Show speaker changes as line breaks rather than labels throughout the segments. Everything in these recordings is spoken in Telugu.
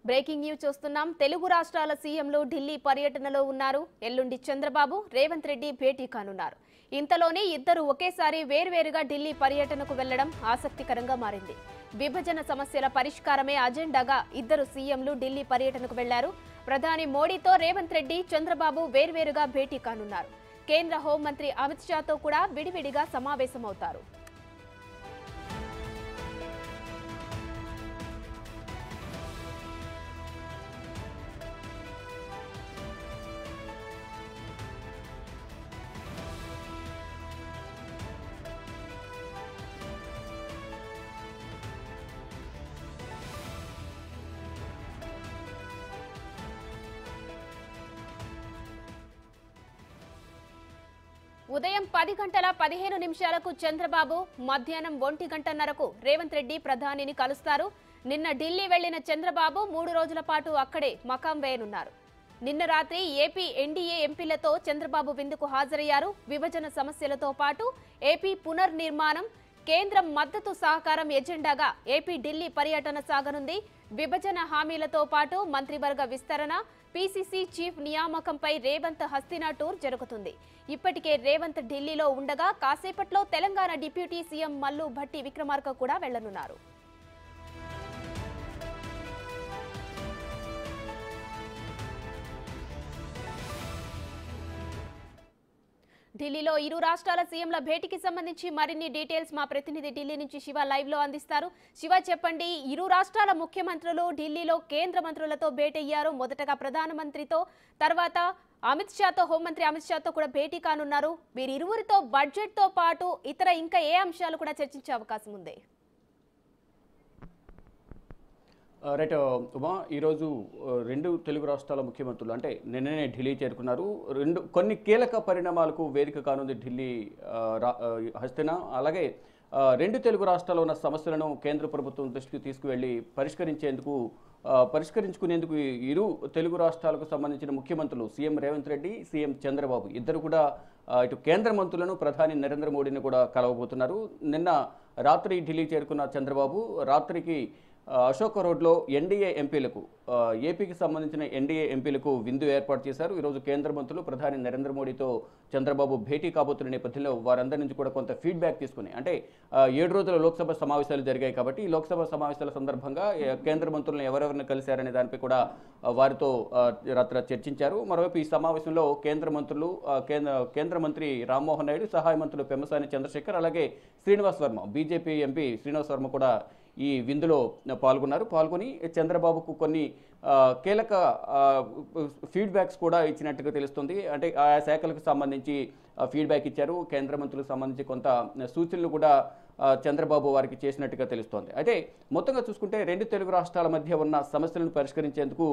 బ్రేకింగ్ న్యూస్ చూస్తున్నాం తెలుగు రాష్ట్రాల సీఎంలు ఢిల్లీ పర్యటనలో ఉన్నారు ఎల్లుండి చంద్రబాబు రేవంత్ రెడ్డి భేటీ కానున్నారు ఇంతలోనే ఇద్దరు ఒకేసారి వేర్వేరుగా ఢిల్లీ పర్యటనకు వెళ్లడం ఆసక్తికరంగా మారింది విభజన సమస్యల పరిష్కారమే అజెండాగా ఇద్దరు సీఎంలు ఢిల్లీ పర్యటనకు వెళ్లారు ప్రధాని మోడీతో రేవంత్ రెడ్డి చంద్రబాబు వేర్వేరుగా భేటీ కానున్నారు కేంద్ర హోంమంత్రి అమిత్ షాతో కూడా విడివిడిగా సమావేశమవుతారు ఉదయం పది గంటల పదిహేను నిమిషాలకు చంద్రబాబు మధ్యాహ్నం ఒంటి గంటన్నరకు రేవంత్ రెడ్డి ప్రధానిని కలుస్తారు నిన్న ఢిల్లీ వెళ్లిన చంద్రబాబు మూడు రోజుల పాటు అక్కడే మకాం వేయనున్నారు నిన్న రాత్రి ఏపీ ఎన్డీఏ ఎంపీలతో చంద్రబాబు విందుకు హాజరయ్యారు విభజన సమస్యలతో పాటు ఏపీ పునర్నిర్మాణం కేంద్రం మద్దతు సహకారం ఎజెండాగా ఏపీ ఢిల్లీ పర్యటన సాగనుంది విభజన హామీలతో పాటు మంత్రివర్గ విస్తరణ పీసీసీ చీఫ్ నియామకంపై రేవంత్ హస్తినా టూర్ జరుగుతుంది ఇప్పటికే రేవంత్ ఢిల్లీలో ఉండగా కాసేపట్లో తెలంగాణ డిప్యూటీ సీఎం మల్లు భట్టి విక్రమార్క కూడా వెళ్లనున్నారు ఢిల్లీలో ఇరు రాష్ట్రాల సీఎంల భేటీకి సంబంధించి మరిన్ని డీటెయిల్స్ మా ప్రతినిధి ఢిల్లీ నుంచి శివ లైవ్ లో అందిస్తారు శివ చెప్పండి ఇరు రాష్ట్రాల ముఖ్యమంత్రులు ఢిల్లీలో కేంద్ర మంత్రులతో భేటయ్యారు మొదటగా ప్రధానమంత్రితో తర్వాత అమిత్ షాతో హోంమంత్రి అమిత్ షాతో కూడా భేటీ కానున్నారు వీరిరువురితో బడ్జెట్ తో పాటు ఇతర ఇంకా ఏ అంశాలు కూడా చర్చించే అవకాశం ఉంది
ఆ, రైట్ ఆ, ఉమా ఈరోజు ఆ, రెండు తెలుగు రాష్ట్రాల ముఖ్యమంత్రులు అంటే నిన్ననే ఢిల్లీ చేరుకున్నారు రెండు కొన్ని కీలక పరిణామాలకు వేదిక కానుంది ఢిల్లీ ఆ, రా- ఆ, హస్తిన అలాగే ఆ, రెండు తెలుగు రాష్ట్రాల్లో ఉన్న సమస్యలను కేంద్ర ప్రభుత్వం దృష్టికి తీసుకువెళ్ళి పరిష్కరించేందుకు ఆ, పరిష్కరించుకునేందుకు ఈ ఇరు తెలుగు రాష్ట్రాలకు సంబంధించిన ముఖ్యమంత్రులు సీఎం రేవంత్ రెడ్డి సీఎం చంద్రబాబు ఇద్దరు కూడా ఆ, ఇటు కేంద్ర మంత్రులను ప్రధాని నరేంద్ర మోడీని కూడా కలవబోతున్నారు నిన్న రాత్రి ఢిల్లీ చేరుకున్న చంద్రబాబు రాత్రికి ఆ, అశోక రోడ్లో ఎన్డీఏ ఎంపీలకు ఆ, ఏపీకి సంబంధించిన ఎన్డీఏ ఎంపీలకు విందు ఏర్పాటు చేశారు ఈరోజు కేంద్ర మంత్రులు ప్రధాని నరేంద్ర మోడీతో చంద్రబాబు భేటీ కాబోతున్న నేపథ్యంలో వారందరి నుంచి కూడా కొంత ఫీడ్బ్యాక్ తీసుకుని అంటే ఆ, ఏడు రోజుల లోక్సభ సమావేశాలు జరిగాయి కాబట్టి ఈ లోక్సభ సమావేశాల సందర్భంగా ఏ, కేంద్ర మంత్రులను ఎవరెవరిని కలిశారనే దానిపై కూడా ఆ, వారితో ఆ, రాత్రి చర్చించారు మరోవైపు ఈ సమావేశంలో కేంద్ర మంత్రులు ఆ, కేంద్ర కేంద్ర మంత్రి రామ్మోహన్ నాయుడు సహాయ మంత్రులు పెమ్మసాని చంద్రశేఖర్ అలాగే శ్రీనివాస్ వర్మ బీజేపీ ఎంపీ శ్రీనివాస్ వర్మ కూడా ఈ విందులో పాల్గొన్నారు పాల్గొని చంద్రబాబుకు కొన్ని ఆ, కీలక ఆ, ఫీడ్బ్యాక్స్ కూడా ఇచ్చినట్టుగా తెలుస్తుంది అంటే ఆయా శాఖలకు సంబంధించి ఆ, ఫీడ్బ్యాక్ ఇచ్చారు కేంద్ర మంత్రులకు సంబంధించి కొంత సూచనలు కూడా ఆ, చంద్రబాబు వారికి చేసినట్టుగా తెలుస్తోంది అయితే మొత్తంగా చూసుకుంటే రెండు తెలుగు రాష్ట్రాల మధ్య ఉన్న సమస్యలను పరిష్కరించేందుకు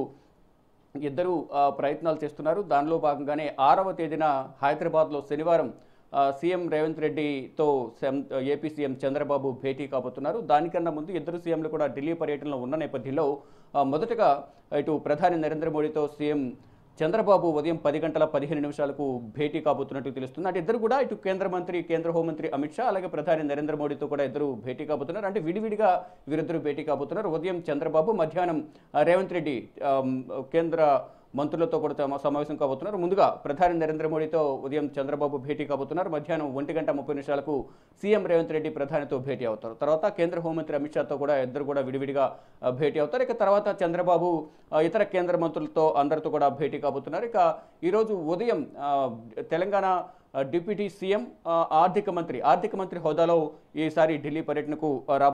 ఇద్దరు ఆ, ప్రయత్నాలు చేస్తున్నారు దానిలో భాగంగానే ఆరవ తేదీన హైదరాబాద్లో శనివారం ఆ, సీఎం రేవంత్ రెడ్డితో సెం- ఏపీ సీఎం చంద్రబాబు భేటీ కాబోతున్నారు దానికన్నా ముందు ఇద్దరు సీఎంలు కూడా ఢిల్లీ పర్యటనలో ఉన్న నేపథ్యంలో ఆ, మొదటగా ఇటు ప్రధాని నరేంద్ర మోడీతో సీఎం చంద్రబాబు ఉదయం పది గంటల పదిహేను నిమిషాలకు భేటీ కాబోతున్నట్టు తెలుస్తుంది అంటే ఇద్దరు కూడా ఇటు కేంద్ర మంత్రి కేంద్ర హోంమంత్రి అమిత్ షా అలాగే ప్రధాని నరేంద్ర మోడీతో కూడా ఇద్దరు భేటీ కాబోతున్నారు అంటే విడివిడిగా వీరిద్దరు భేటీ కాబోతున్నారు ఉదయం చంద్రబాబు మధ్యాహ్నం ఆ, రేవంత్ రెడ్డి ఆమ్, కేంద్ర మంత్రులతో కూడా తమ సమావేశం కాబోతున్నారు ముందుగా ప్రధాని నరేంద్ర మోడీతో ఉదయం చంద్రబాబు భేటీ కాబోతున్నారు మధ్యాహ్నం ఒంటి గంట ముప్పై నిమిషాలకు సీఎం రేవంత్ రెడ్డి ప్రధానితో భేటీ అవుతారు తర్వాత కేంద్ర హోంమంత్రి అమిత్ షాతో కూడా ఇద్దరు కూడా విడివిడిగా ఆ, భేటీ అవుతారు ఇక తర్వాత చంద్రబాబు ఆ, ఇతర కేంద్ర మంత్రులతో అందరితో కూడా భేటీ కాబోతున్నారు ఇక ఈరోజు ఉదయం ఆ, తెలంగాణ ఆ, డిప్యూటీ సీఎం ఆ, ఆర్థిక మంత్రి ఆర్థిక మంత్రి హోదాలో ఈసారి ఢిల్లీ పర్యటనకు ఆ, రా